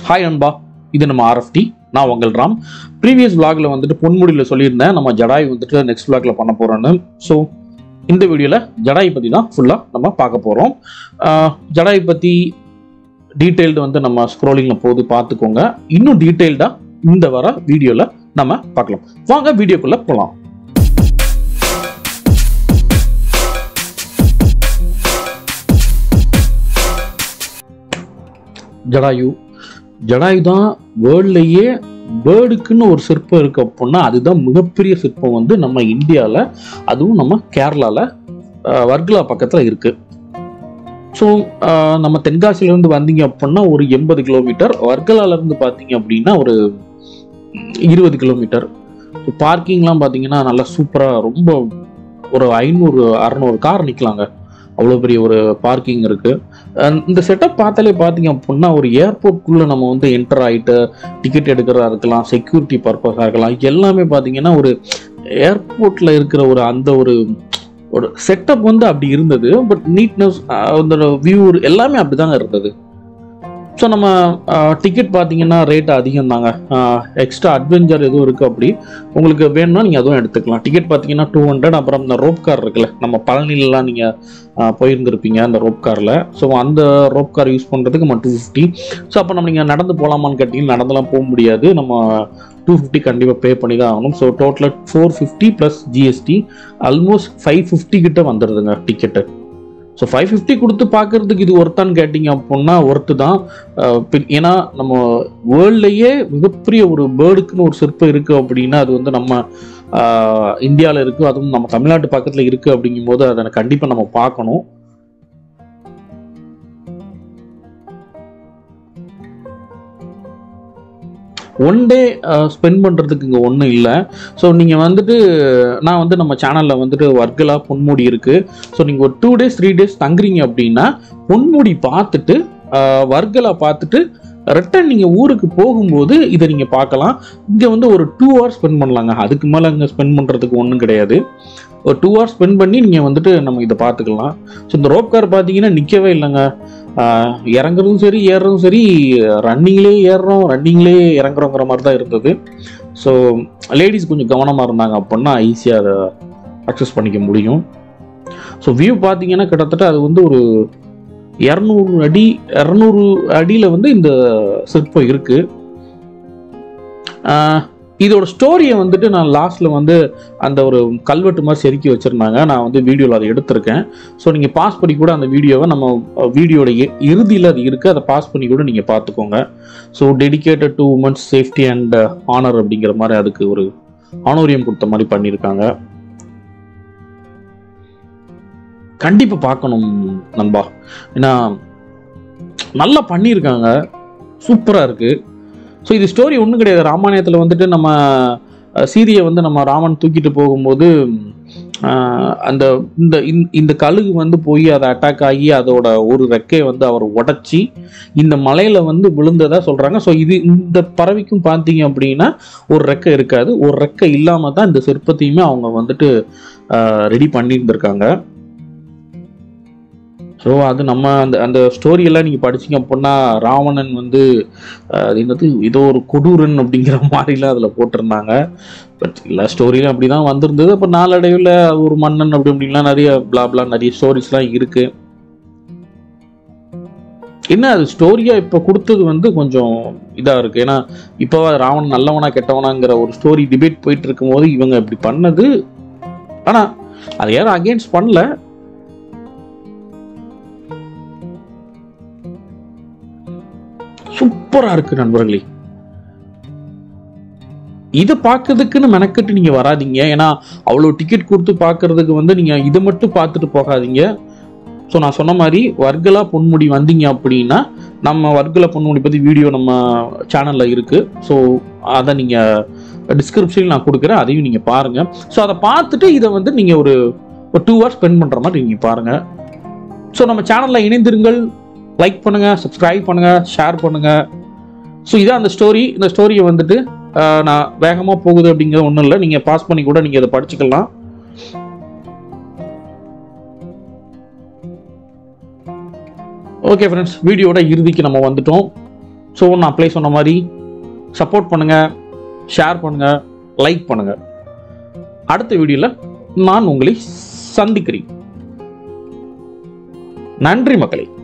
hi அன்பா இது நம்ம ஆர்எஃப்டி நான் உங்கள் ராம் ப்ரீவியஸ் vlogல வந்துட்டு பொன்முடியில் சொல்லியிருந்தேன் நம்ம ஜடாய் வந்துட்டு நெக்ஸ்ட் vlogல பண்ண போகிறோன்னு ஸோ இந்த வீடியோவில் ஜடாய் பற்றி தான் ஃபுல்லாக நம்ம பார்க்க போகிறோம் ஜடாய் பற்றி டீட்டெயில்டு வந்து நம்ம ஸ்க்ரோலிங்கில் போது பார்த்துக்கோங்க இன்னும் டீட்டெயில்டாக இந்த வர வீடியோவில் நம்ம பார்க்கலாம் வாங்க வீடியோக்குள்ளே போகலாம் ஜடாயு ஜடாயு தான் வேர்ல்ட்லேயே பேர்டுக்குன்னு ஒரு சிற்பம் இருக்கு அப்படின்னா அதுதான் மிகப்பெரிய சிற்பம் வந்து நம்ம இந்தியாவில் அதுவும் நம்ம கேரளாவில் வர்கலா பக்கத்தில் இருக்கு ஸோ நம்ம தென்காசியிலேருந்து வந்தீங்க அப்படின்னா ஒரு எண்பது கிலோமீட்டர் வர்கலாலேருந்து பார்த்தீங்க அப்படின்னா ஒரு இருபது கிலோமீட்டர் ஸோ பார்க்கிங்லாம் பார்த்தீங்கன்னா நல்லா சூப்பராக ரொம்ப ஒரு ஐநூறு அறநூறு கார் நிற்கலாங்க அவ்வளோ பெரிய ஒரு பார்க்கிங் இருக்கு அஹ் இந்த செட்டப் பார்த்தாலே பார்த்தீங்க அப்படின்னா ஒரு ஏர்போர்ட்குள்ளே நம்ம வந்து என்டர் ஆகிட்டு டிக்கெட் எடுக்கிறதா இருக்கலாம் செக்யூரிட்டி பர்பஸாக இருக்கலாம் எல்லாமே பார்த்தீங்கன்னா ஒரு ஏர்போர்ட்டில் இருக்கிற ஒரு அந்த ஒரு ஒரு செட்டப் வந்து அப்படி இருந்தது பட் நீட்னஸ் அந்த வியூ எல்லாமே அப்படிதாங்க இருந்தது ஸோ நம்ம டிக்கெட் பார்த்தீங்கன்னா ரேட் அதிகம் தாங்க எக்ஸ்ட்ரா அட்வென்ச்சர் எதுவும் இருக்குது அப்படி உங்களுக்கு வேணும்னா நீங்கள் அதுவும் எடுத்துக்கலாம் டிக்கெட் பார்த்தீங்கன்னா டூ ஹண்ட்ரட் அப்புறம் இந்த ரோப் கார் இருக்குல்ல நம்ம பழனிலலாம் நீங்கள் போயிருந்திருப்பீங்க அந்த ரோப் காரில் ஸோ அந்த ரோப் கார் யூஸ் பண்ணுறதுக்கு நம்ம டூ ஃபிஃப்டி ஸோ அப்போ நம்ம நீங்கள் நடந்து போகலாமான்னு கேட்டிங்கன்னா நடந்துலாம் போக முடியாது நம்ம டூ ஃபிஃப்டி கண்டிப்பாக பே பண்ணி தான் ஆகணும் ஸோ டோட்டலாக four fifty plus GST almost five fifty கிட்ட வந்துடுதுங்க டிக்கெட்டு ஸோ ஃபைவ் ஃபிஃப்டி கொடுத்து பார்க்கறதுக்கு இது ஒர்த்தான்னு கேட்டிங்க அப்படின்னா ஒர்த்து தான் அஹ் பின்- ஏன்னா நம்ம வேர்ல்ட்லேயே மிகப்பெரிய ஒரு பேர்டுக்குன்னு ஒரு சிற்பம் இருக்குது அப்படின்னா அது வந்து நம்ம இந்தியாவில் இருக்குது அதுவும் நம்ம தமிழ்நாட்டு பக்கத்தில் இருக்குது அப்படிங்கும்போது அதை கண்டிப்பாக நம்ம பார்க்கணும் ஒன் டே ஸ்பெண்ட் பண்ணுறதுக்கு இங்கே ஒன்றும் இல்லை ஸோ நீங்கள் வந்துட்டு நான் வந்து நம்ம சேனலில் வந்துட்டு வர்க்கலா பொன்முடி இருக்குது ஸோ நீங்கள் ஒரு டூ டேஸ் த்ரீ டேஸ் தங்குறீங்க அப்படின்னா பொன்முடி பார்த்துட்டு ஆஹ், வர்க்கலா பார்த்துட்டு ரிட்டன் நீங்கள் ஊருக்கு போகும்போது இதை நீங்கள் பார்க்கலாம் இங்கே வந்து ஒரு டூ ஹவர்ஸ் ஸ்பெண்ட் பண்ணலாங்க அதுக்கு மேலே இங்கே ஸ்பெண்ட் பண்ணுறதுக்கு ஒன்றும் கிடையாது ஒரு டூ ஹவர்ஸ் ஸ்பெண்ட் பண்ணி நீங்கள் வந்துட்டு நம்ம இதை பார்த்துக்கலாம் ஸோ இந்த ரோப் கார் பார்த்தீங்கன்னா நிற்கவே இல்லைங்க ஆஹ், இறங்குறதும் சரி ஏறுறதும் சரி ரன்னிங்லேயே ஏறுறோம் ரன்னிங்லேயே இறங்குறோங்கிற மாதிரி தான் இருந்தது ஸோ லேடிஸ் கொஞ்சம் கவனமாக இருந்தாங்க அப்படின்னா ஈஸியாக அதை அக்சஸ் பண்ணிக்க முடியும் ஸோ வியூ பார்த்தீங்கன்னா கிட்டத்தட்ட அது வந்து ஒரு இரநூறு அடி இரநூறு அடியில் வந்து இந்த சிற்பம் இருக்கு ஆஹ் இதோட ஸ்டோரியை வந்துட்டு நான் லாஸ்ட்ல வந்து அந்த ஒரு கல்வெட்டு மாதிரி செதுக்கி வச்சிருந்தாங்க நான் வந்து வீடியோவில் அதை எடுத்திருக்கேன் ஸோ நீங்கள் பாஸ் பண்ணி கூட அந்த வீடியோவை நம்ம வீடியோட இறுதியில் அது இருக்குது அதை பாஸ் பண்ணி கூட நீங்கள் பார்த்துக்கோங்க so dedicated to women's safety and honour அப்படிங்கிற மாதிரி அதுக்கு ஒரு ஆனோரியம் கொடுத்த மாதிரி பண்ணியிருக்காங்க கண்டிப்பாக பார்க்கணும் நண்பா ஏன்னா நல்லா பண்ணியிருக்காங்க சூப்பராக இருக்கு ஸோ இது ஸ்டோரி ஒன்றும் கிடையாது ராமாயணத்தில் வந்துட்டு நம்ம அஹ், சீதையை வந்து நம்ம ராமன் தூக்கிட்டு போகும்போது அஹ், அந்த இந்த இந்த- இந்த கழுகு வந்து போய் அதை அட்டாக் ஆகி அதோட ஒரு ரெக்கையை வந்து அவர் உடைச்சி இந்த மலையில வந்து விழுந்ததா சொல்றாங்க ஸோ இது இந்த பறவைக்கும் பார்த்தீங்க அப்படின்னா ஒரு ரெக்கை இருக்காது ஒரு ரெக்கை இல்லாம தான் இந்த சிற்பத்தையுமே அவங்க வந்துட்டு ரெடி பண்ணியிருந்திருக்காங்க ஸோ அது நம்ம அந்த அந்த ஸ்டோரியெல்லாம் நீங்கள் படிச்சீங்க அப்படின்னா ராவணன் வந்து அஹ், அது என்னது ஏதோ ஒரு கொடூரன் அப்படிங்கிற மாதிரிலாம் அதில் போட்டிருந்தாங்க பட் எல்லா ஸ்டோரியிலும் அப்படி தான் வந்திருந்தது அப்போ நாளடைவில் ஒரு மன்னன் அப்படி அப்படின்லாம் நிறைய பிளாப்லா நிறைய ஸ்டோரிஸ்லாம் இருக்கு என்ன அது ஸ்டோரியா இப்போ கொடுத்தது வந்து கொஞ்சம் இதாக இருக்கு ஏன்னா இப்போ ராவணன் நல்லவனா கெட்டவனாங்கிற ஒரு ஸ்டோரி டிபேட் போயிட்டு இருக்கும்போது இவங்க இப்படி பண்ணது ஆனால் அதை யாரும் அகேன்ஸ்ட் பண்ணல சூப்பரா இருக்கு நண்பர்களே இதை பார்க்கறதுக்குன்னு மெனக்கெட்டு நீங்க வராதீங்க ஏன்னா அவ்வளோ டிக்கெட் கொடுத்து பார்க்கறதுக்கு வந்து நீங்க இதை மட்டும் பார்த்துட்டு போகாதீங்க ஸோ நான் சொன்ன மாதிரி வர்க்கலா பொன்முடி வந்தீங்க அப்படின்னா நம்ம வர்க்கலா பொன்முடி பற்றி வீடியோ நம்ம சேனலில் இருக்குது ஸோ அதை நீங்கள் டிஸ்கிரிப்ஷனில் நான் கொடுக்குறேன் அதையும் நீங்கள் பாருங்கள் ஸோ அதை பார்த்துட்டு இதை வந்து நீங்கள் ஒரு ஒரு டூ ஹவர்ஸ் ஸ்பெண்ட் பண்ணுற மாதிரி நீங்கள் பாருங்கள் ஸோ நம்ம சேனலில் இணைந்திருங்கள் லைக் பண்ணுங்கள் சப்ஸ்கிரைப் பண்ணுங்கள் ஷேர் பண்ணுங்கள் ஸோ இதான் அந்த ஸ்டோரி இந்த ஸ்டோரியை வந்துட்டு ஆஹ், நான் வேகமாக போகுது அப்படிங்கிறது ஒன்றும் இல்லை நீங்கள் பாஸ் பண்ணி கூட நீங்கள் இதை படிச்சுக்கலாம் ஓகே ஃப்ரெண்ட்ஸ் வீடியோட இறுதிக்கு நம்ம வந்துட்டோம் ஸோ நான் அப்ளை சொன்ன மாதிரி சப்போர்ட் பண்ணுங்கள் ஷேர் பண்ணுங்கள் லைக் பண்ணுங்கள் அடுத்த வீடியோவில் நான் உங்களை சந்திக்கிறேன் நன்றி மக்களே